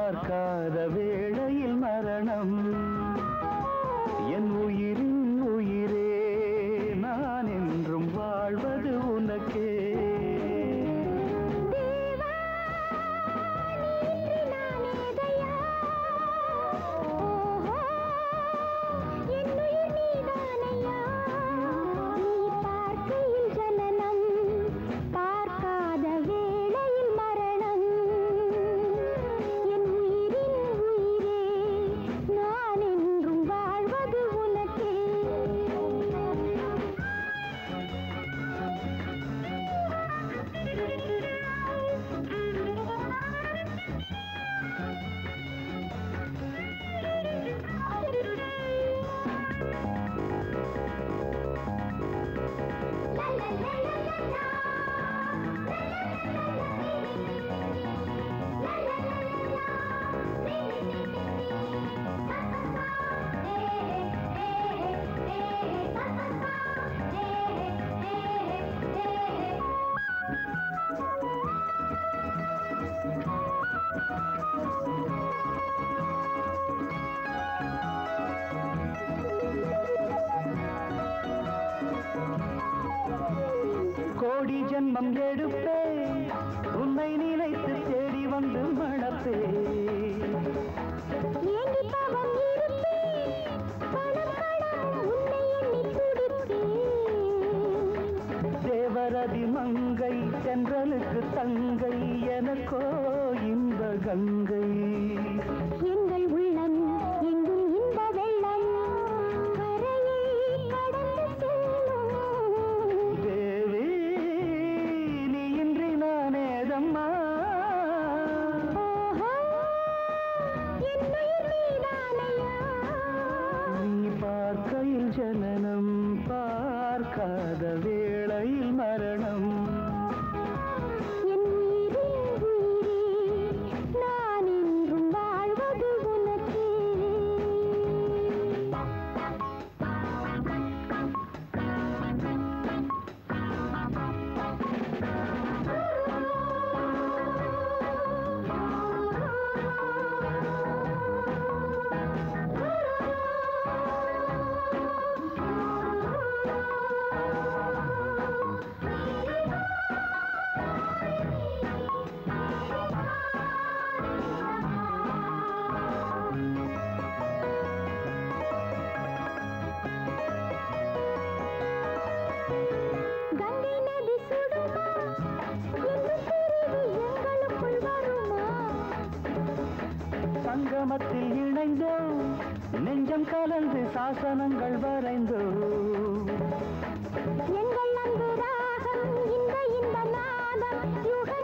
பார்க்காத வேளையில் மரணம் என் உயிரின் உயிரே நான் என்றும் வாழ்வது உனக்கே தேவா நீ நானேதையா ஓஹோ என்னுயிர் நீதானையா நீ பார்க்கையில் ஜனனம் பார்க்காத வேளையில் மரணம் என் உயிரின் உயிரே நான் என்றும் வாழ்வது உனக்கே கோடி ஜென்மம் எடுப்பேன் உன்னை நினைத்து தேடி வந்து மணப்பேன் ஏங்கி பாவம் இருப்பேன் பணம் பணம் உன்னை எண்ணி துடிப்பேன் தேவரதி மங்கை தென்றலுக்கு தங்கை எனக்கோ இன்ப கங்கை எங்கள் உள்ளம் எங்கும் இன்ப வெள்ளம் கரையை கடந்து செல்லும் தேவி நீ இன்றி நானேதம்மா ஓஹோ என்னுயிர் நீதானையா நீ பார்க்கையில் ஜனனம் பார்க்காத வேளையில் மரணம் என் உயிரின் உயிரே நான் என்றும் வாழ்வது உனக்கே கங்கை நதி சுடுமா என்னும் பிரிவு எங்களுக்குள் வருமா சங்கமத்தில் இணைந்தோம் நெஞ்சம் கலந்து சாசனங்கள் வரைந்தோம் எங்கள் அன்பு ராகம் இந்த இந்த நாதம் யுக